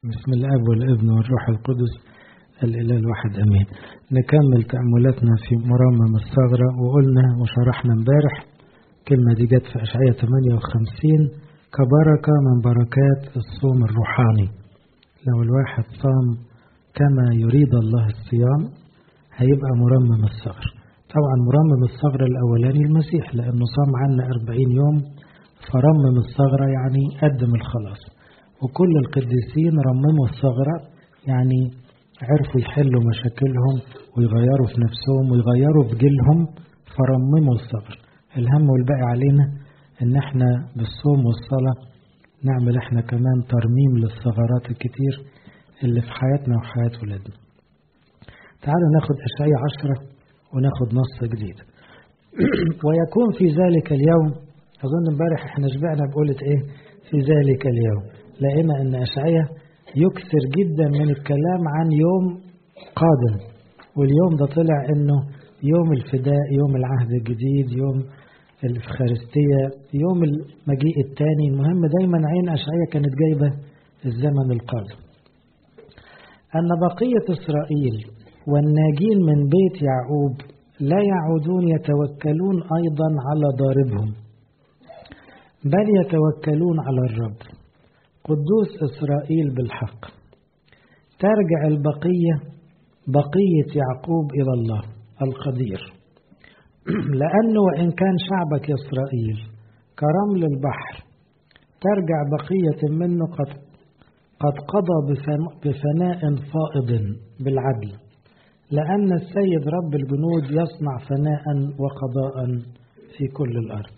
بسم الاب والابن والروح القدس الاله الواحد امين نكمل تاملاتنا في مرمم الثغره وقلنا وشرحنا امبارح كلمه دي جت في اشعياء 58 كبركه من بركات الصوم الروحاني لو الواحد صام كما يريد الله الصيام هيبقى مرمم الثغر طبعا مرمم الثغرة الأولاني المسيح لأنه صام عنا أربعين يوم فرمم الثغرة يعني قدم الخلاص وكل القديسين رمموا الثغرة يعني عرفوا يحلوا مشاكلهم ويغيروا في نفسهم ويغيروا في جيلهم فرمموا الثغر الهم والباقي علينا ان احنا بالصوم والصلاة نعمل احنا كمان ترميم للثغرات الكتير اللي في حياتنا وحياة ولادنا تعالوا ناخد أشعية عشرة وناخد نص جديد ويكون في ذلك اليوم أظن امبارح احنا شبعنا بقولة ايه في ذلك اليوم لقينا ان أشعية يكثر جدا من الكلام عن يوم قادم واليوم ده طلع انه يوم الفداء يوم العهد الجديد يوم الإفخارستية يوم المجيء الثاني المهم دايما عين أشعية كانت جايبة الزمن القادم أن بقية إسرائيل والناجين من بيت يعقوب لا يعودون يتوكلون أيضا على ضاربهم بل يتوكلون على الرب قدوس إسرائيل بالحق ترجع البقية بقية يعقوب إلى الله القدير لأنه وإن كان شعبك إسرائيل كرمل البحر ترجع بقية منه قد قد قضى بفناء فائض بالعدل لأن السيد رب الجنود يصنع فناء وقضاء في كل الأرض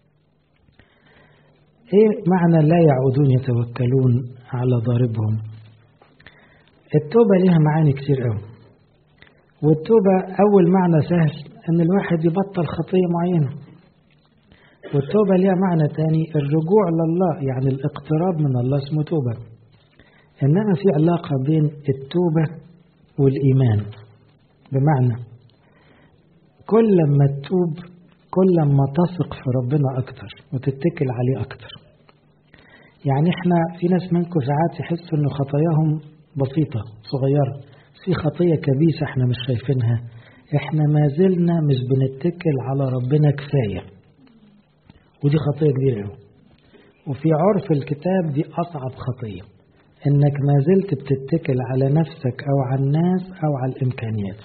إيه معنى لا يعودون يتوكلون على ضاربهم التوبة لها معاني كتير قوي والتوبة أول معنى سهل أن الواحد يبطل خطية معينة والتوبة لها معنى تاني الرجوع لله يعني الاقتراب من الله اسمه توبة إنما في علاقة بين التوبة والإيمان بمعنى كل ما تتوب كل ما تثق في ربنا أكتر وتتكل عليه أكتر يعني احنا في ناس منكم ساعات يحسوا ان خطاياهم بسيطة صغيرة في خطية كبيسة احنا مش شايفينها احنا ما زلنا مش بنتكل على ربنا كفاية ودي خطية كبيرة وفي عرف الكتاب دي أصعب خطية انك ما زلت بتتكل على نفسك او على الناس او على الامكانيات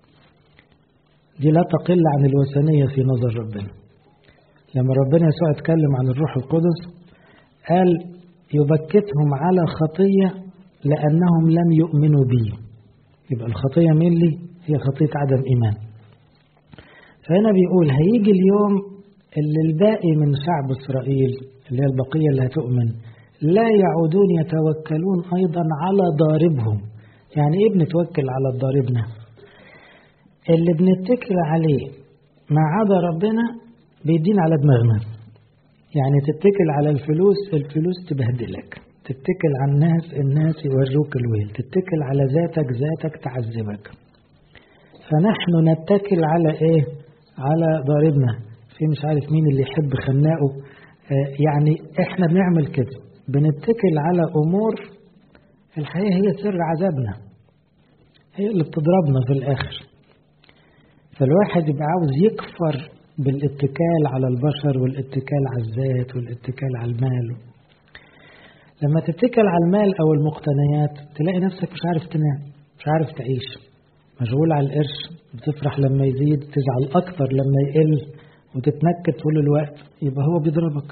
دي لا تقل عن الوثنية في نظر ربنا لما ربنا يسوع اتكلم عن الروح القدس قال يبكتهم على خطية لأنهم لم يؤمنوا بي يبقى الخطية مين لي هي خطية عدم إيمان فهنا بيقول هيجي اليوم اللي الباقي من شعب إسرائيل اللي هي البقية اللي هتؤمن لا يعودون يتوكلون أيضا على ضاربهم يعني إيه بنتوكل على ضاربنا اللي بنتكل عليه ما عدا ربنا بيدين على دماغنا يعني تتكل على الفلوس الفلوس تبهدلك تتكل على الناس الناس يوروك الويل تتكل على ذاتك ذاتك تعذبك فنحن نتكل على ايه على ضاربنا في مش عارف مين اللي يحب خناقه آه يعني احنا بنعمل كده بنتكل على امور الحقيقه هي سر عذابنا هي اللي بتضربنا في الاخر فالواحد يبقى عاوز يكفر بالاتكال على البشر والاتكال على الذات والاتكال على المال لما تتكل على المال او المقتنيات تلاقي نفسك مش عارف تنام مش عارف تعيش مشغول على القرش بتفرح لما يزيد تزعل اكتر لما يقل وتتنكد طول الوقت يبقى هو بيضربك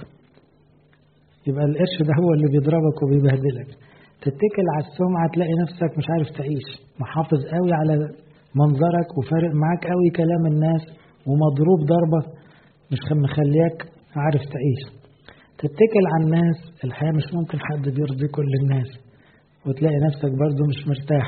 يبقى القرش ده هو اللي بيضربك وبيبهدلك تتكل على السمعة تلاقي نفسك مش عارف تعيش محافظ قوي على منظرك وفارق معاك قوي كلام الناس ومضروب ضربة مش مخلياك عارف تعيش تتكل على الناس الحياة مش ممكن حد بيرضي كل الناس وتلاقي نفسك برضو مش مرتاح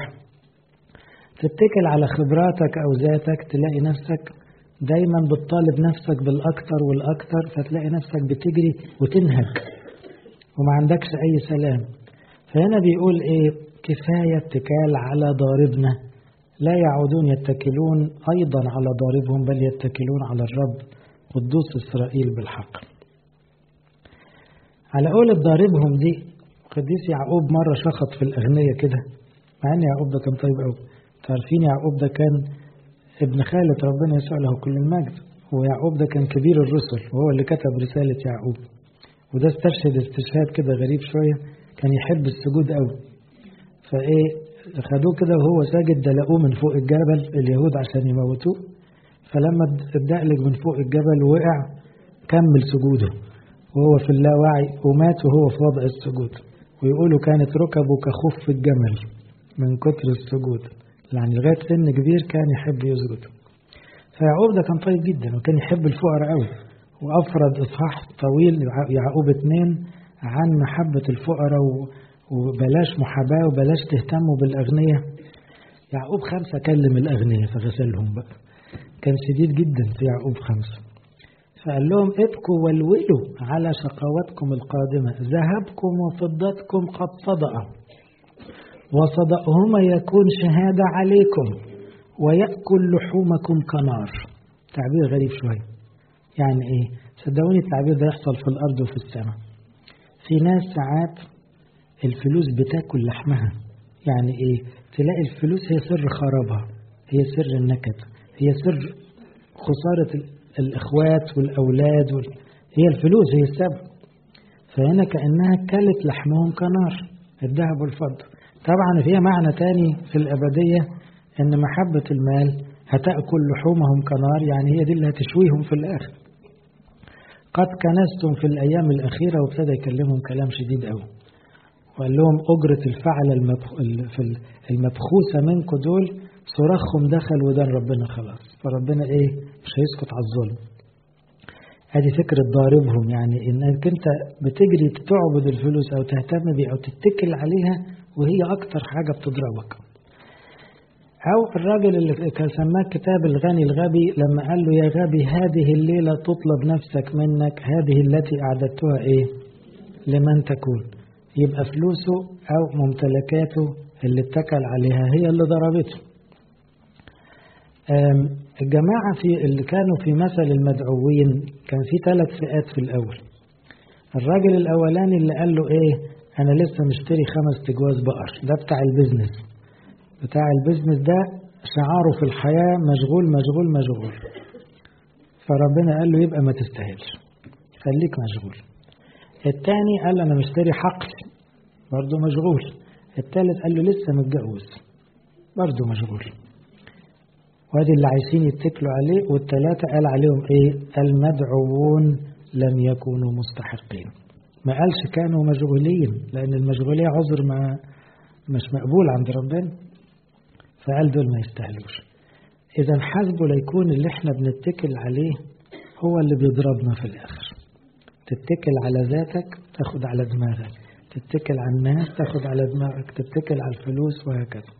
تتكل على خبراتك أو ذاتك تلاقي نفسك دايما بتطالب نفسك بالأكتر والأكتر فتلاقي نفسك بتجري وتنهك وما عندكش أي سلام فهنا بيقول إيه كفاية اتكال على ضاربنا لا يعودون يتكلون أيضا على ضاربهم بل يتكلون على الرب قدوس إسرائيل بالحق على قول ضاربهم دي قديس يعقوب مرة شخط في الأغنية كده مع أن يعقوب ده كان طيب أوي تعرفين يعقوب ده كان ابن خالة ربنا يسوع له كل المجد ويعقوب ده كان كبير الرسل وهو اللي كتب رسالة يعقوب وده استشهد استشهاد كده غريب شوية كان يحب السجود قوي فايه خدوه كده وهو ساجد دلقوه من فوق الجبل اليهود عشان يموتوه فلما اتدقلج من فوق الجبل وقع كمل سجوده وهو في اللاوعي ومات وهو في وضع السجود ويقولوا كانت ركبه كخف الجمل من كتر السجود يعني لغاية سن كبير كان يحب يسجد فيعقوب ده كان طيب جدا وكان يحب الفقراء قوي وأفرد إصحاح طويل يعقوب اتنين عن محبة الفقراء وبلاش محاباة وبلاش تهتموا بالأغنياء يعقوب خمسة كلم الأغنياء فغسلهم بقى كان شديد جدا في يعقوب خمسة فقال لهم ابكوا والولوا على شقواتكم القادمة ذهبكم وفضتكم قد صدأ وصدأهما يكون شهادة عليكم ويأكل لحومكم كنار تعبير غريب شوية يعني ايه صدقوني التعبير ده يحصل في الأرض وفي السماء في ناس ساعات الفلوس بتاكل لحمها يعني ايه تلاقي الفلوس هي سر خرابها هي سر النكد هي سر خسارة الإخوات والأولاد وال... هي الفلوس هي السبب فهنا كأنها كلت لحمهم كنار الذهب والفضة طبعا فيها معنى تاني في الأبدية أن محبة المال هتأكل لحومهم كنار يعني هي دي اللي هتشويهم في الآخر قد كنستم في الأيام الأخيرة وابتدى يكلمهم كلام شديد قوي وقال لهم أجرة الفعل المبخوسة منكم دول صراخهم دخل ودان ربنا خلاص فربنا إيه مش هيسكت على الظلم هذه فكرة ضاربهم يعني إنك أنت بتجري تعبد الفلوس أو تهتم بيها أو تتكل عليها وهي أكتر حاجة بتضربك أو الراجل اللي كان سماه كتاب الغني الغبي لما قال له يا غبي هذه الليلة تطلب نفسك منك هذه التي أعددتها إيه لمن تكون يبقى فلوسه أو ممتلكاته اللي اتكل عليها هي اللي ضربته الجماعة في اللي كانوا في مثل المدعوين كان في ثلاث فئات في الأول الراجل الأولاني اللي قال له إيه أنا لسه مشتري خمس تجواز بقر ده بتاع البيزنس بتاع البيزنس ده شعاره في الحياة مشغول مشغول مشغول فربنا قال له يبقى ما تستاهلش خليك مشغول التاني قال أنا مشتري حقل برضه مشغول التالت قال له لسه متجوز برضه مشغول وادي اللي عايزين يتكلوا عليه والتلاتة قال عليهم ايه المدعوون لم يكونوا مستحقين ما قالش كانوا مشغولين لأن المشغولية عذر ما مش مقبول عند ربنا فقال دول ما يستاهلوش إذا حسبه ليكون اللي احنا بنتكل عليه هو اللي بيضربنا في الآخر تتكل على ذاتك تاخد على دماغك تتكل على الناس تاخد على دماغك تتكل على الفلوس وهكذا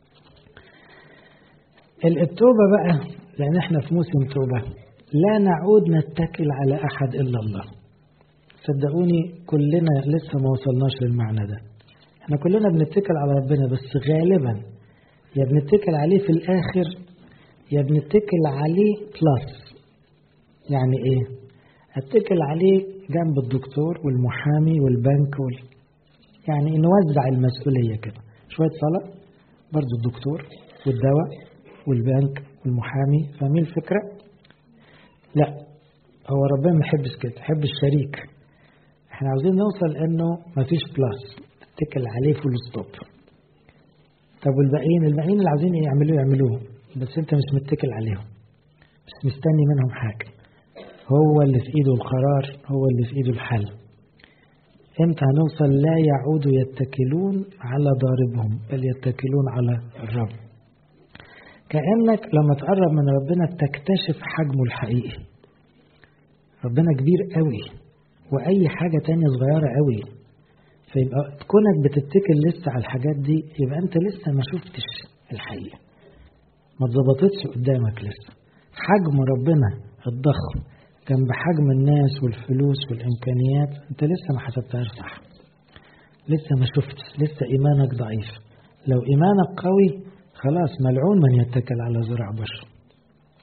التوبة بقى لأن احنا في موسم توبة لا نعود نتكل على أحد إلا الله صدقوني كلنا لسه ما وصلناش للمعنى ده احنا كلنا بنتكل على ربنا بس غالبا يا بنتكل عليه في الآخر يا بنتكل عليه بلس يعني ايه اتكل عليه جنب الدكتور والمحامي والبنك وال... يعني نوزع المسؤولية كده شوية صلاة برضو الدكتور والدواء والبنك والمحامي فاهمين الفكرة؟ لا هو ربنا ما يحبش كده يحب الشريك احنا عاوزين نوصل انه ما فيش بلس اتكل عليه فول ستوب طب والباقيين الباقيين اللي عاوزين يعملوه يعملوه بس انت مش متكل عليهم مش مستني منهم حاجة هو اللي في ايده القرار هو اللي في ايده الحل امتى هنوصل لا يعود يتكلون على ضاربهم بل يتكلون على الرب كأنك لما تقرب من ربنا تكتشف حجمه الحقيقي ربنا كبير قوي وأي حاجة تانية صغيرة قوي فيبقى كونك بتتكل لسه على الحاجات دي يبقى أنت لسه ما شفتش الحقيقة ما اتظبطتش قدامك لسه حجم ربنا الضخم جنب حجم الناس والفلوس والإمكانيات أنت لسه ما حسبتهاش صح لسه ما شفتش لسه إيمانك ضعيف لو إيمانك قوي خلاص ملعون من يتكل على زرع بشر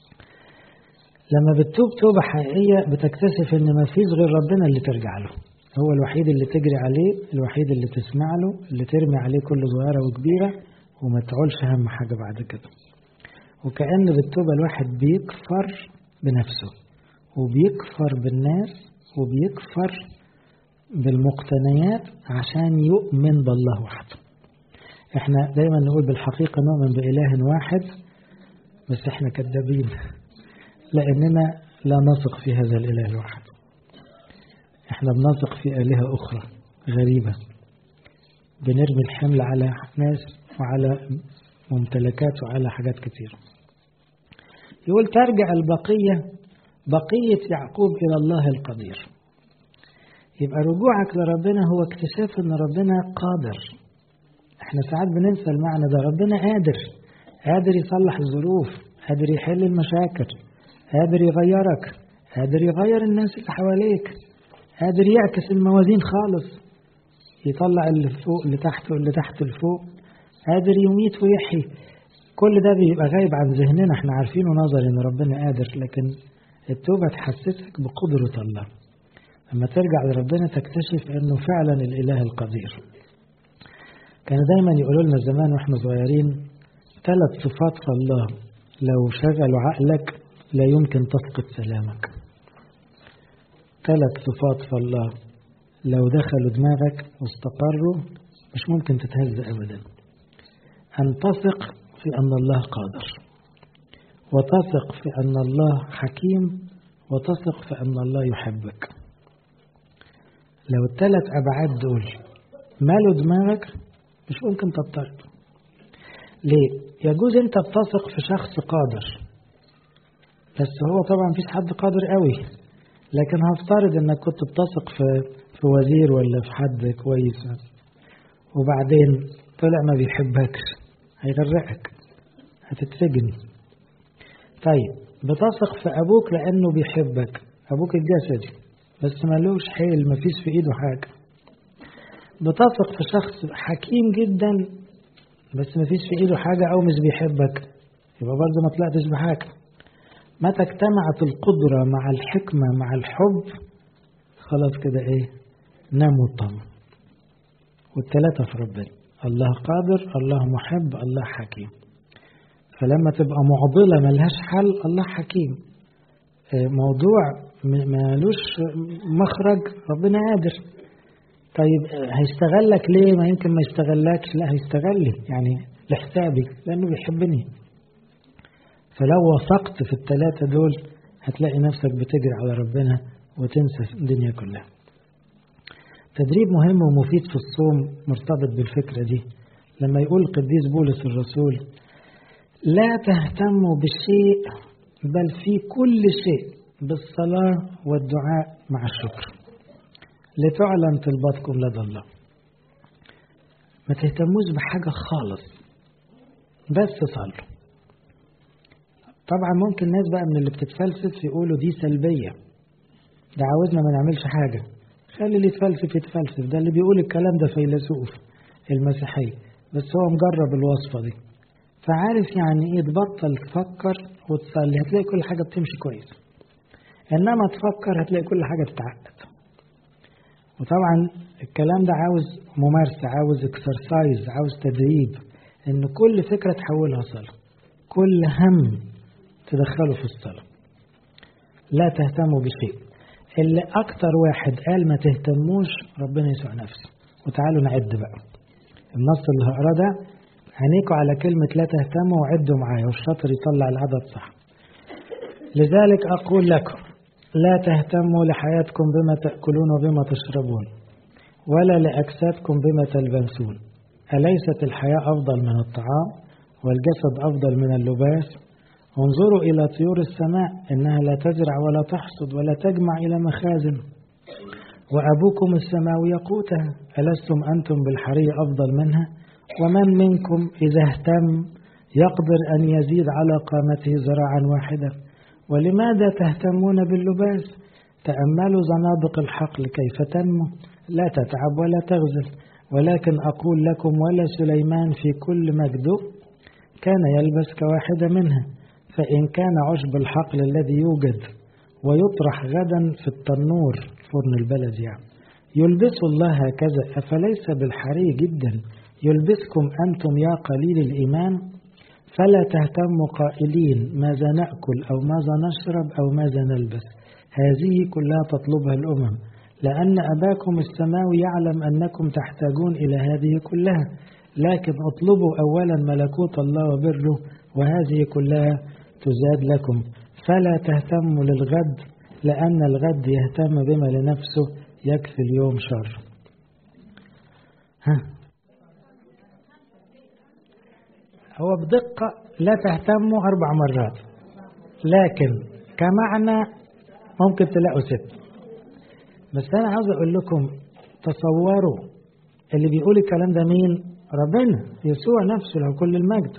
لما بتتوب توبة حقيقية بتكتشف ان ما فيش غير ربنا اللي ترجع له هو الوحيد اللي تجري عليه الوحيد اللي تسمع له اللي ترمي عليه كل صغيرة وكبيرة وما تعولش هم حاجة بعد كده وكأن بالتوبة الواحد بيكفر بنفسه وبيكفر بالناس وبيكفر بالمقتنيات عشان يؤمن بالله وحده احنا دايما نقول بالحقيقة نؤمن بإله واحد بس احنا كذابين لأننا لا نثق في هذا الإله الواحد احنا بنثق في آلهة أخرى غريبة بنرمي الحمل على ناس وعلى ممتلكات وعلى حاجات كتير يقول ترجع البقية بقية يعقوب إلى الله القدير يبقى رجوعك لربنا هو اكتشاف ان ربنا قادر احنا ساعات بننسى المعنى ده ربنا قادر قادر يصلح الظروف قادر يحل المشاكل قادر يغيرك قادر يغير الناس اللي حواليك قادر يعكس الموازين خالص يطلع اللي فوق اللي تحت واللي تحت لفوق قادر يميت ويحيي كل ده بيبقى غايب عن ذهننا احنا عارفينه نظري ان ربنا قادر لكن التوبة تحسسك بقدرة الله لما ترجع لربنا تكتشف انه فعلا الاله القدير كان دايما يقولوا لنا زمان واحنا صغيرين ثلاث صفات في الله لو شغلوا عقلك لا يمكن تفقد سلامك ثلاث صفات في الله لو دخلوا دماغك واستقروا مش ممكن تتهز ابدا ان تثق في ان الله قادر وتثق في ان الله حكيم وتثق في ان الله يحبك لو الثلاث أبعاد دول مالوا دماغك مش ممكن تضطرب ليه؟ يجوز أنت بتثق في شخص قادر بس هو طبعا مفيش حد قادر قوي لكن هفترض انك كنت بتثق في في وزير ولا في حد كويس وبعدين طلع ما بيحبكش هيغرقك هتتسجن طيب بتثق في ابوك لانه بيحبك ابوك الجسدي بس ملوش حيل مفيش في ايده حاجة بتثق في شخص حكيم جدا بس مفيش في ايده حاجة او مش بيحبك يبقى برضه ما طلعتش بحاجة متى اجتمعت القدرة مع الحكمة مع الحب خلاص كده ايه نام وطمن والتلاتة في ربنا الله قادر الله محب الله حكيم فلما تبقى معضلة ملهاش حل الله حكيم موضوع مالوش مخرج ربنا قادر طيب هيستغلك ليه ما يمكن ما يستغلكش لا هيستغل لي يعني لحسابي لانه بيحبني فلو وثقت في الثلاثة دول هتلاقي نفسك بتجري على ربنا وتنسى الدنيا كلها تدريب مهم ومفيد في الصوم مرتبط بالفكرة دي لما يقول القديس بولس الرسول لا تهتموا بالشيء بل في كل شيء بالصلاة والدعاء مع الشكر لتعلن طلباتكم لدى الله ما تهتموش بحاجة خالص بس صلوا طبعا ممكن ناس بقى من اللي بتتفلسف يقولوا دي سلبية ده عاوزنا ما نعملش حاجة خلي اللي يتفلسف يتفلسف ده اللي بيقول الكلام ده فيلسوف المسيحية بس هو مجرب الوصفة دي فعارف يعني ايه تبطل تفكر وتصلي هتلاقي كل حاجة بتمشي كويس انما تفكر هتلاقي كل حاجة تتعقد وطبعا الكلام ده عاوز ممارسة عاوز اكسرسايز عاوز تدريب ان كل فكرة تحولها صلاة كل هم تدخله في الصلاة لا تهتموا بشيء اللي اكتر واحد قال ما تهتموش ربنا يسوع نفسه وتعالوا نعد بقى النص اللي هقراه ده عينيكوا على كلمة لا تهتموا وعدوا معايا والشاطر يطلع العدد صح لذلك أقول لكم لا تهتموا لحياتكم بما تأكلون وبما تشربون ولا لأجسادكم بما تلبسون أليست الحياة أفضل من الطعام والجسد أفضل من اللباس انظروا إلى طيور السماء إنها لا تزرع ولا تحصد ولا تجمع إلى مخازن وأبوكم السماوي يقوتها ألستم أنتم بالحرية أفضل منها ومن منكم إذا اهتم يقدر أن يزيد على قامته زراعا واحدا ولماذا تهتمون باللباس تأملوا زنادق الحقل كيف تنمو لا تتعب ولا تغزل ولكن أقول لكم ولا سليمان في كل مجده كان يلبس كواحدة منها فإن كان عشب الحقل الذي يوجد ويطرح غدا في التنور فرن البلد يعني يلبسوا الله هكذا أفليس بالحري جدا يلبسكم أنتم يا قليل الإيمان فلا تهتموا قائلين ماذا نأكل أو ماذا نشرب أو ماذا نلبس هذه كلها تطلبها الأمم لأن أباكم السماوي يعلم أنكم تحتاجون إلى هذه كلها لكن اطلبوا أولا ملكوت الله وبره وهذه كلها تزاد لكم فلا تهتموا للغد لأن الغد يهتم بما لنفسه يكفي اليوم شر ها هو بدقة لا تهتموا أربع مرات لكن كمعنى ممكن تلاقوا ست بس أنا عاوز أقول لكم تصوروا اللي بيقول الكلام ده مين ربنا يسوع نفسه له كل المجد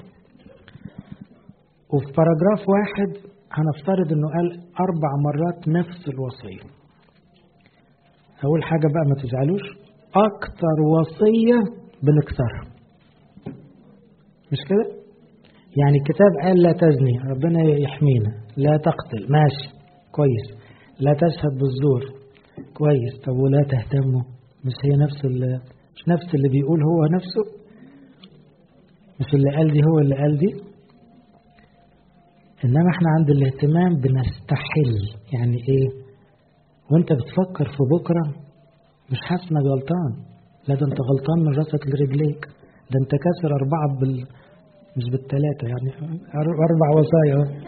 وفي باراجراف واحد هنفترض انه قال اربع مرات نفس الوصيه اول حاجه بقى ما تزعلوش اكتر وصيه بنكسرها مش كده يعني الكتاب قال لا تزني ربنا يحمينا لا تقتل ماشي كويس لا تشهد بالزور كويس طب ولا تهتموا مش هي نفس اللي مش نفس اللي بيقول هو نفسه مش اللي قال دي هو اللي قال دي انما احنا عند الاهتمام بنستحل يعني ايه وانت بتفكر في بكره مش حاسس انك غلطان لا ده انت غلطان من راسك لرجليك ده انت كسر اربعه بال مش بالثلاثه يعني اربع وصايا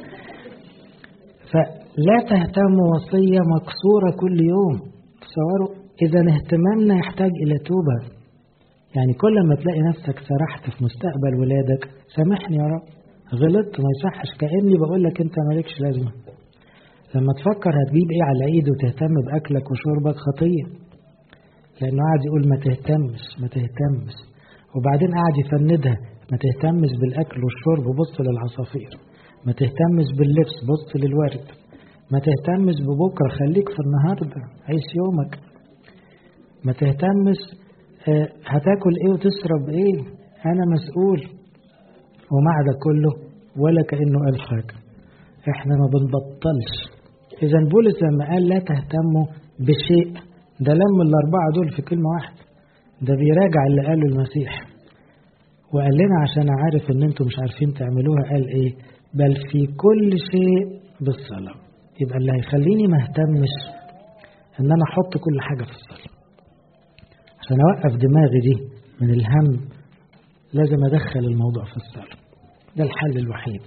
فلا تهتم وصيه مكسوره كل يوم تصوروا اذا اهتمامنا يحتاج الى توبه يعني كل ما تلاقي نفسك سرحت في مستقبل ولادك سامحني يا رب غلطت ما يصحش كاني بقول لك انت مالكش لازمه لما تفكر هتجيب ايه على ايد وتهتم باكلك وشربك خطيه لانه قاعد يقول ما تهتمش ما تهتمش وبعدين قاعد يفندها ما تهتمش بالاكل والشرب بص للعصافير ما تهتمش باللبس بص للورد ما تهتمش ببكره خليك في النهارده عيش يومك ما تهتمش آه هتاكل ايه وتشرب ايه انا مسؤول ومع ده كله ولا كانه قال حاجه احنا ما بنبطلش اذا بولس لما قال لا تهتموا بشيء ده لم الاربعه دول في كلمه واحده ده بيراجع اللي قاله المسيح وقال لنا عشان عارف ان انتم مش عارفين تعملوها قال ايه بل في كل شيء بالصلاه يبقى اللي هيخليني ما اهتمش ان انا احط كل حاجه في الصلاه عشان اوقف دماغي دي من الهم لازم ادخل الموضوع في الصلاه ده الحل الوحيد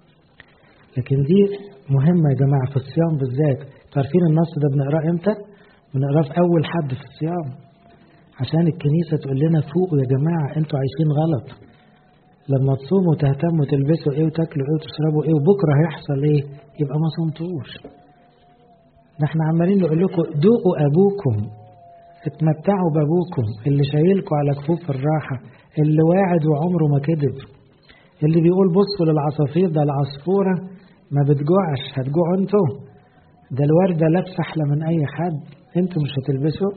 لكن دي مهمة يا جماعة في الصيام بالذات عارفين النص ده بنقراه امتى؟ بنقراه في أول حد في الصيام عشان الكنيسة تقول لنا فوقوا يا جماعة انتوا عايشين غلط لما تصوموا تهتموا تلبسوا ايه وتاكلوا ايه وتشربوا ايه وبكره هيحصل ايه يبقى ما صمتوش ده احنا عمالين نقول لكم دوقوا ابوكم اتمتعوا بابوكم اللي شايلكم على كفوف الراحه اللي واعد وعمره ما كذب اللي بيقول بصوا للعصافير ده العصفوره ما بتجوعش هتجوعوا انتوا ده الورده لابسه احلى من اي حد انتوا مش هتلبسوا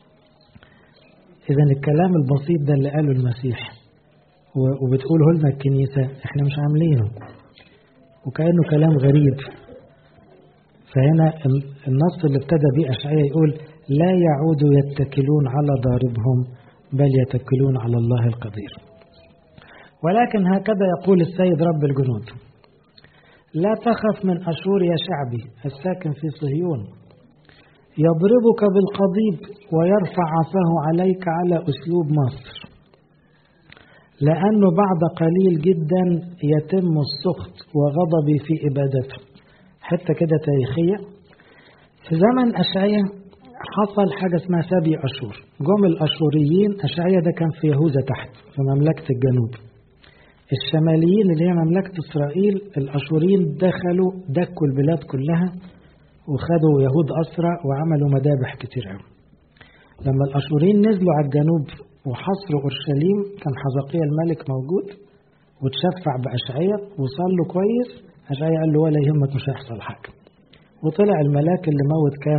اذا الكلام البسيط ده اللي قاله المسيح وبتقوله لنا الكنيسة احنا مش عاملينه وكأنه كلام غريب فهنا النص اللي ابتدى بيه أشعياء يقول لا يعود يتكلون على ضاربهم بل يتكلون على الله القدير ولكن هكذا يقول السيد رب الجنود لا تخف من أشور يا شعبي الساكن في صهيون يضربك بالقضيب ويرفع عصاه عليك على أسلوب مصر لأنه بعد قليل جدا يتم السخط وغضبي في إبادته حتى كده تاريخية في زمن أشعية حصل حاجة اسمها سبي أشور جم الأشوريين أشعية ده كان في يهوذا تحت في مملكة الجنوب الشماليين اللي هي مملكة إسرائيل الأشوريين دخلوا دكوا البلاد كلها وخدوا يهود أسرى وعملوا مذابح كتير قوي لما الأشوريين نزلوا على الجنوب وحصروا أورشليم كان حزقية الملك موجود وتشفع بأشعية وصلوا كويس أشعية قال له ولا يهمك مش هيحصل حاجة وطلع الملاك اللي موت كام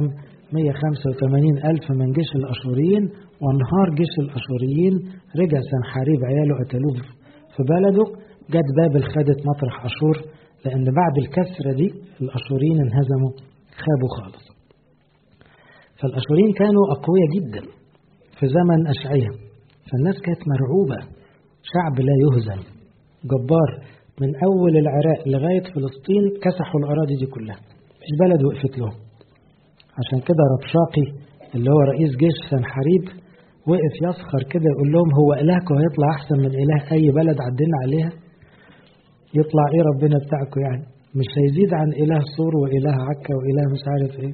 185 ألف من جيش الأشوريين وانهار جيش الأشوريين رجع سنحاريب عياله قتلوه في بلده جت بابل خدت مطرح أشور لأن بعد الكسرة دي الأشوريين انهزموا خابوا خالص فالأشوريين كانوا أقوياء جدا في زمن أشعية فالناس كانت مرعوبة شعب لا يهزم جبار من أول العراق لغاية فلسطين كسحوا الأراضي دي كلها مفيش بلد وقفت لهم عشان كده ربشاقي اللي هو رئيس جيش سنحريب وقف يسخر كده يقول لهم هو إلهكم هيطلع أحسن من إله أي بلد عدينا عليها يطلع إيه ربنا بتاعكم يعني مش هيزيد عن إله صور وإله عكا وإله مش عارف إيه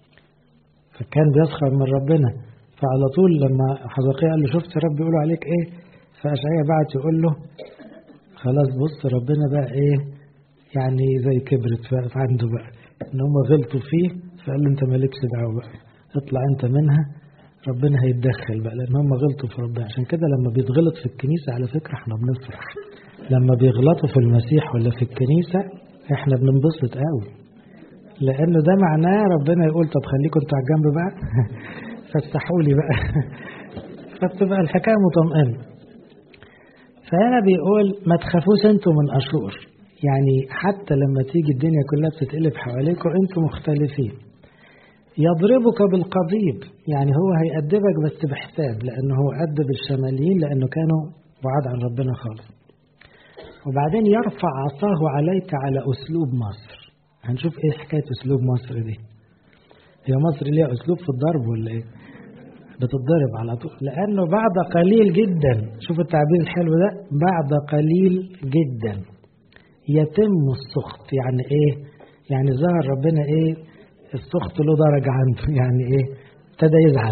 فكان بيسخر من ربنا فعلى طول لما حزقيا قال له شفت رب يقولوا عليك إيه فأشعيا بعت يقول له خلاص بص ربنا بقى إيه يعني زي كبرت عنده بقى إن هم غلطوا فيه فقال له أنت مالكش دعوة بقى اطلع أنت منها ربنا هيتدخل بقى لأن هم غلطوا في ربنا عشان كده لما بيتغلط في الكنيسة على فكرة احنا بنفرح لما بيغلطوا في المسيح ولا في الكنيسة احنا بننبسط قوي لأنه ده معناه ربنا يقول طب خليكم انتوا على الجنب بقى فافتحوا لي بقى فبتبقى الحكاية مطمئنة فهنا بيقول ما تخافوش انتوا من أشور يعني حتى لما تيجي الدنيا كلها بتتقلب حواليكم انتوا مختلفين يضربك بالقضيب يعني هو هيأدبك بس بحساب لأنه هو أدب الشماليين لأنه كانوا بعاد عن ربنا خالص وبعدين يرفع عصاه عليك على أسلوب مصر هنشوف إيه حكاية أسلوب مصر دي هي مصر ليها أسلوب في الضرب ولا إيه بتتضرب على طول لأنه بعد قليل جدا شوف التعبير الحلو ده بعد قليل جدا يتم السخط يعني إيه يعني ظهر ربنا إيه السخط له درجة عنده يعني إيه ابتدى يزعل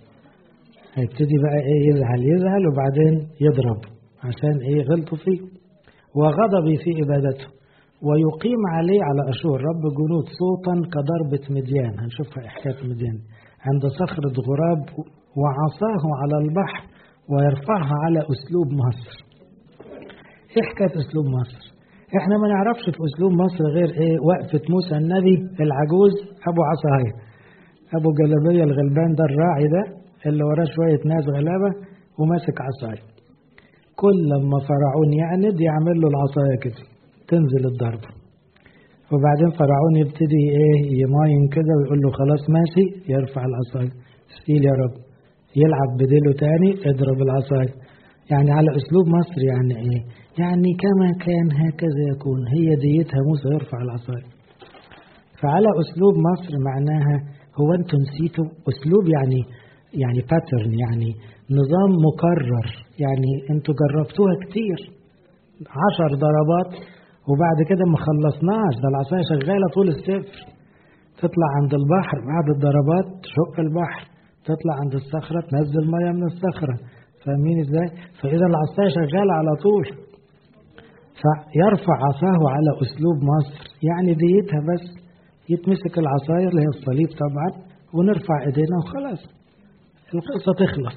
هيبتدي بقى إيه يزعل يزعل وبعدين يضرب عشان إيه غلطوا فيه وغضبي في إبادته ويقيم عليه على أشور رب جنود صوتا كضربة مديان هنشوفها حكاية مديان عند صخرة غراب وعصاه على البحر ويرفعها على أسلوب مصر إيه حكاية أسلوب مصر إحنا ما نعرفش في أسلوب مصر غير إيه وقفة موسى النبي العجوز أبو عصاية أبو جلبية الغلبان ده الراعي ده اللي وراه شوية ناس غلابة وماسك عصاية كل لما فرعون يعند يعمل له العصاية كده تنزل الضربة وبعدين فرعون يبتدي ايه يماين كده ويقول له خلاص ماشي يرفع العصاية استيل يا رب يلعب بديله تاني اضرب العصاية يعني على اسلوب مصر يعني ايه يعني كما كان هكذا يكون هي ديتها موسى يرفع العصاية فعلى اسلوب مصر معناها هو انتوا نسيتوا اسلوب يعني يعني باترن يعني نظام مكرر يعني انتوا جربتوها كتير عشر ضربات وبعد كده ما خلصناش ده العصاية شغالة طول السفر تطلع عند البحر بعد الضربات تشق البحر تطلع عند الصخرة تنزل مية من الصخرة فاهمين ازاي؟ فإذا العصاية شغالة على طول فيرفع عصاه على أسلوب مصر يعني ديتها بس يتمسك العصاية اللي هي الصليب طبعا ونرفع ايدينا وخلاص القصة تخلص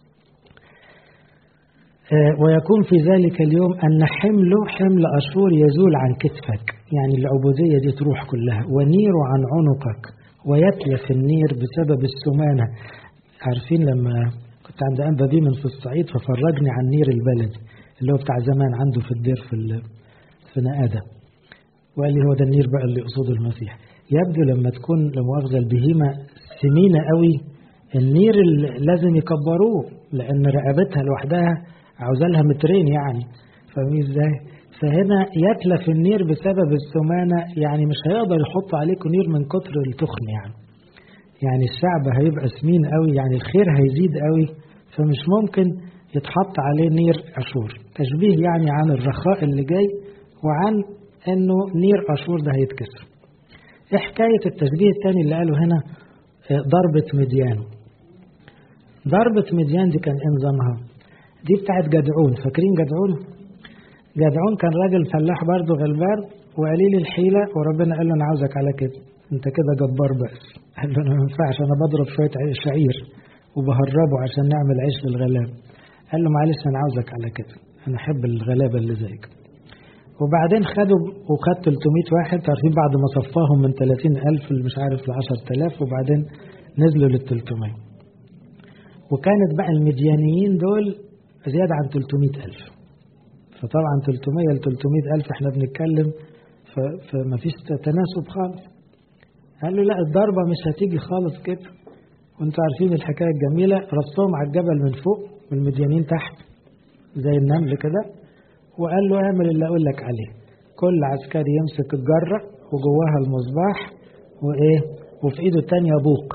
ويكون في ذلك اليوم أن حمله حمل أشور يزول عن كتفك يعني العبودية دي تروح كلها ونير عن عنقك ويتلف النير بسبب السمانة عارفين لما كنت عند أنبا بيمن في الصعيد ففرجني عن نير البلد اللي هو بتاع زمان عنده في الدير في في نقادة وقال لي هو ده النير بقى اللي يقصده المسيح يبدو لما تكون لمؤاخذة البهيمة سمينة قوي النير لازم يكبروه لأن رقبتها لوحدها عاوزة لها مترين يعني فاهمين ازاي؟ فهنا يتلف النير بسبب السمانة يعني مش هيقدر يحط عليكم نير من كتر التخن يعني يعني الشعب هيبقى سمين قوي يعني الخير هيزيد قوي فمش ممكن يتحط عليه نير أشور تشبيه يعني عن الرخاء اللي جاي وعن انه نير أشور ده هيتكسر ايه حكاية التشبيه الثاني اللي قاله هنا ضربة مديان ضربة مديان دي كان ايه نظامها دي بتاعت جدعون فاكرين جدعون جدعون كان راجل فلاح برضه غلبان وقليل الحيلة وربنا قال له أنا عاوزك على كده أنت كده جبار بس قال له أنا ما ينفعش أنا بضرب شوية شعير وبهربه عشان نعمل عيش للغلاب قال له معلش أنا عاوزك على كده أنا أحب الغلابة اللي زيك وبعدين خدوا وخد 300 واحد عارفين بعد ما صفاهم من 30000 مش عارف ل 10000 وبعدين نزلوا لل 300 وكانت بقى المديانيين دول زيادة عن 300 ألف فطبعا 300 ل 300 ألف احنا بنتكلم فما فيش تناسب خالص قال له لا الضربة مش هتيجي خالص كده وانتوا عارفين الحكاية الجميلة رصهم على الجبل من فوق والمديانين تحت زي النمل كده وقال له اعمل اللي اقول لك عليه كل عسكري يمسك الجرة وجواها المصباح وايه وفي ايده التانية بوق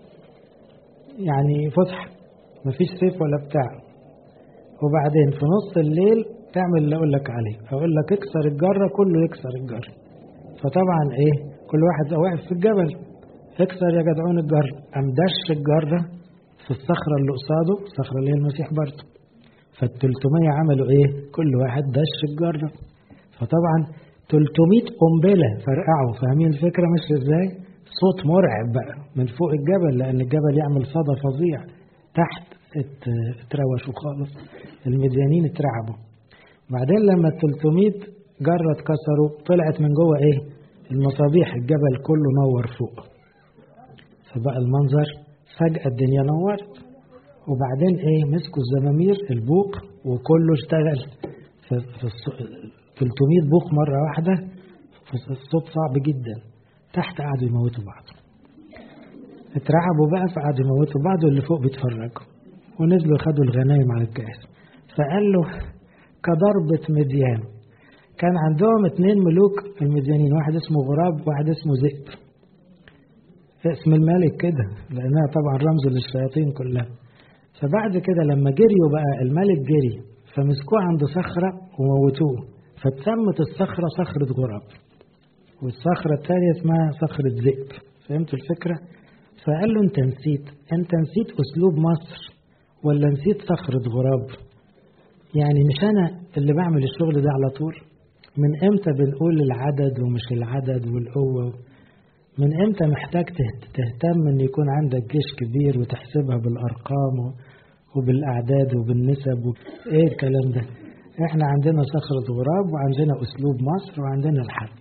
يعني فسحة مفيش سيف ولا بتاع وبعدين في نص الليل تعمل اللي اقول لك عليه اقول لك اكسر الجرة كله يكسر الجرة فطبعا ايه كل واحد واقف في الجبل اكسر يا جدعون الجرة قام دش الجرة في الصخرة اللي قصاده الصخرة اللي هي المسيح برضه فال300 عملوا ايه كل واحد دش الجرة فطبعا 300 قنبلة فرقعوا فاهمين الفكرة مش ازاي صوت مرعب بقى من فوق الجبل لان الجبل يعمل صدى فظيع تحت اتروشوا خالص المديانين اترعبوا بعدين لما ال 300 جرة اتكسروا طلعت من جوه ايه المصابيح الجبل كله نور فوق فبقى المنظر فجأة الدنيا نورت وبعدين ايه مسكوا الزمامير البوق وكله اشتغل في, في 300 بوق مرة واحدة الصوت صعب جدا تحت قعدوا يموتوا بعض اترعبوا بقى فقعدوا يموتوا بعض واللي فوق بيتفرجوا ونزلوا خدوا الغنايم على الكاس فقال له كضربة مديان كان عندهم اتنين ملوك المديانين واحد اسمه غراب واحد اسمه ذئب اسم الملك كده لانها طبعا رمز للشياطين كلها فبعد كده لما جريوا بقى الملك جري فمسكوه عند صخرة وموتوه فاتسمت الصخرة صخرة غراب والصخرة الثانية اسمها صخرة ذئب فهمتوا الفكرة؟ فقال له انت نسيت انت نسيت اسلوب مصر ولا نسيت صخرة غراب يعني مش انا اللي بعمل الشغل ده على طول من امتى بنقول العدد ومش العدد والقوة من امتى محتاج تهتم ان يكون عندك جيش كبير وتحسبها بالارقام وبالاعداد وبالنسب و... ايه الكلام ده احنا عندنا صخرة غراب وعندنا اسلوب مصر وعندنا الحرب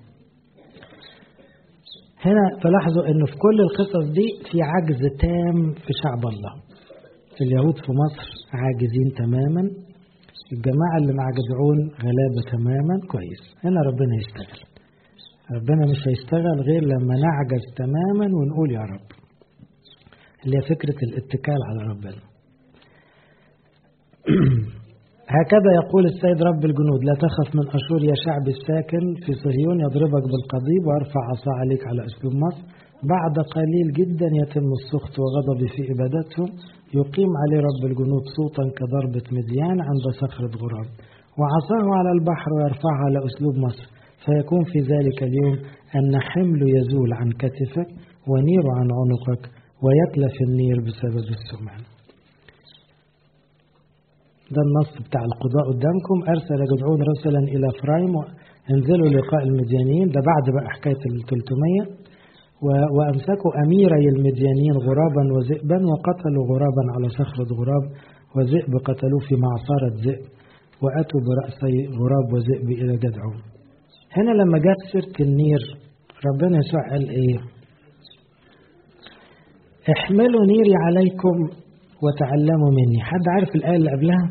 هنا تلاحظوا انه في كل القصص دي في عجز تام في شعب الله اليهود في مصر عاجزين تماما الجماعة اللي مع جدعون غلابة تماما كويس هنا ربنا يشتغل ربنا مش هيشتغل غير لما نعجز تماما ونقول يا رب اللي هي فكرة الاتكال على ربنا هكذا يقول السيد رب الجنود لا تخف من أشور يا شعب الساكن في صهيون يضربك بالقضيب ويرفع عصا عليك على أسلوب مصر بعد قليل جدا يتم السخط وغضب في إبادتهم يقيم عليه رب الجنود صوتا كضربة مديان عند صخرة غراب وعصاه على البحر ويرفعها على أسلوب مصر فيكون في ذلك اليوم أن حمل يزول عن كتفك ونير عن عنقك ويتلف النير بسبب السمان ده النص بتاع القضاء قدامكم أرسل جدعون رسلا إلى فرايم انزلوا لقاء المديانيين ده بعد بقى حكاية ال 300 وأمسكوا أميري المديانين غرابا وذئبا وقتلوا غرابا على صخرة غراب وذئب قتلوه في معصرة ذئب وأتوا برأسي غراب وذئب إلى جدعون هنا لما جت سيرة النير ربنا يسوع قال إيه احملوا نيري عليكم وتعلموا مني حد عارف الآية اللي قبلها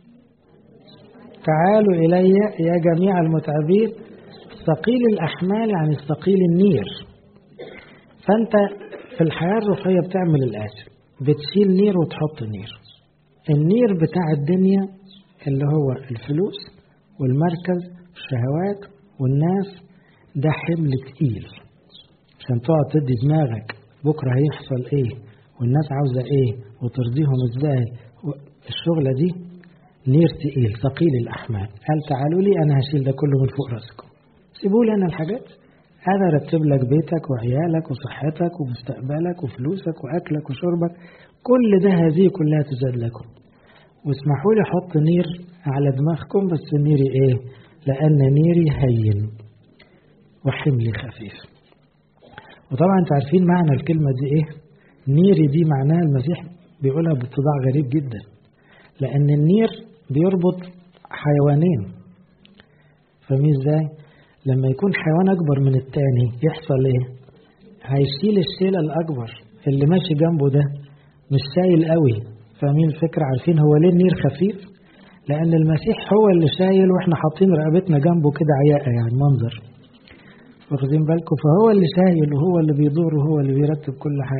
تعالوا إلي يا جميع المتعبين ثقيل الأحمال يعني ثقيل النير فأنت في الحياة الروحية بتعمل الآتي بتشيل نير وتحط نير النير بتاع الدنيا اللي هو الفلوس والمركز والشهوات والناس ده حمل تقيل عشان تقعد تدي دماغك بكرة هيحصل ايه والناس عاوزة ايه وترضيهم ازاي الشغلة دي نير تقيل ثقيل الأحمال قال تعالوا لي أنا هشيل ده كله من فوق راسكم سيبوا لي أنا الحاجات أنا رتب لك بيتك وعيالك وصحتك ومستقبلك وفلوسك وأكلك وشربك كل ده هذه كلها تزاد لكم واسمحوا لي أحط نير على دماغكم بس نيري إيه لأن نيري هين وحملي خفيف وطبعا انتوا عارفين معنى الكلمة دي إيه نيري دي معناها المسيح بيقولها باتضاع غريب جدا لأن النير بيربط حيوانين فاهمين ازاي؟ لما يكون حيوان أكبر من التاني يحصل إيه؟ هيشيل الشيلة الأكبر اللي ماشي جنبه ده مش شايل قوي فاهمين الفكرة عارفين هو ليه النير خفيف؟ لأن المسيح هو اللي شايل وإحنا حاطين رقبتنا جنبه كده عياقة يعني منظر واخدين بالكم فهو اللي شايل وهو اللي بيدور وهو اللي بيرتب كل حاجة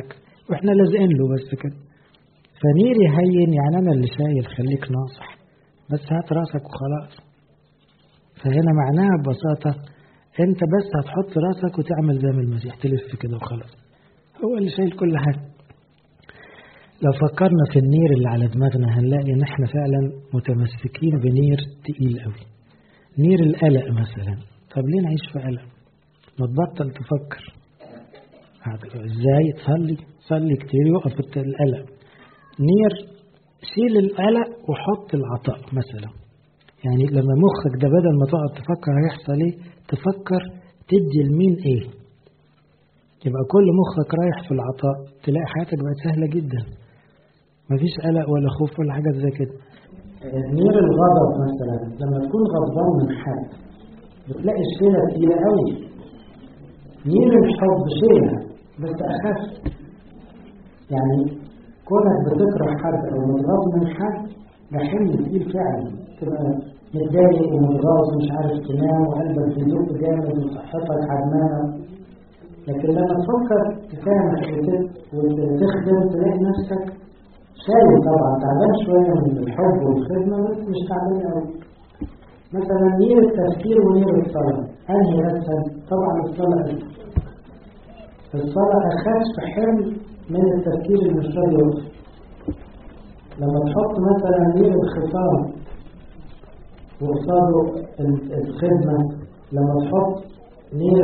واحنا لازقين له بس كده فنير يهين يعني انا اللي شايل خليك ناصح بس هات راسك وخلاص فهنا معناها ببساطة انت بس هتحط راسك وتعمل زي ما المسيح تلف كده وخلاص هو اللي شايل كل حاجة لو فكرنا في النير اللي على دماغنا هنلاقي ان احنا فعلا متمسكين بنير تقيل قوي نير القلق مثلا طب ليه نعيش في قلق ما تبطل تفكر ازاي تصلي صلي كتير يقف القلق نير شيل القلق وحط العطاء مثلا يعني لما مخك ده بدل ما تقعد تفكر هيحصل ايه تفكر تدي لمين ايه يبقى كل مخك رايح في العطاء تلاقي حياتك بقت سهله جدا مفيش قلق ولا خوف ولا حاجه زي كده نير الغضب مثلا لما تكون غضبان من حد بتلاقي شيله تقيله قوي نير الحب شيله بس اخف يعني كونك بتكره حد او متغاظ من حد ده حمل تقيل فعلا تبقى متضايق ومتغاظ ومش عارف تنام وقلبك بيدق جامد وصحتك عدمانه لكن لما تفكر تسامح وتخدم تلاقي نفسك شايل طبعا تعبان شويه من الحب والخدمه بس مش تعبان قوي مثلا نير التفكير ونير الصلاه انهي اسهل طبعا الصلاه الصلاه اخف حمل من التفكير اللي مش راضي لما تحط مثلا نير الخصام وقصاده الخدمة لما تحط نير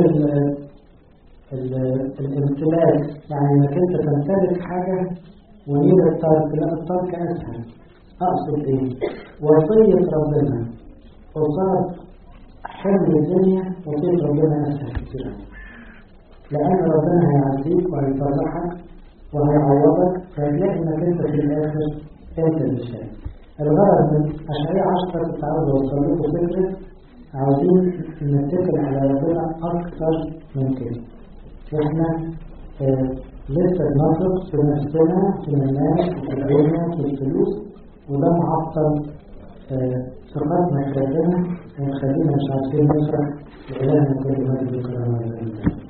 الامتلاك يعني انك انت تمتلك حاجة ونير الترك لا الترك اسهل اقصد ايه وصية ربنا قصاد حمل الدنيا وصية ربنا اسهل كتير لان ربنا هيعزيك وهيفرحك وهيعوضك فهتلاقي انك انت في الاخر انت اللي شايف الغرض من اشعياء عشرة كنت عاوز اوصل لكم فكرة عاوزين نتكل على ربنا اكثر من كده احنا اه لسه بنثق في نفسنا في الناس في العلم في الفلوس وده معطل اه ثقتنا في ربنا ويخلينا مش عارفين نفرح لإلهنا كل ما ذكرنا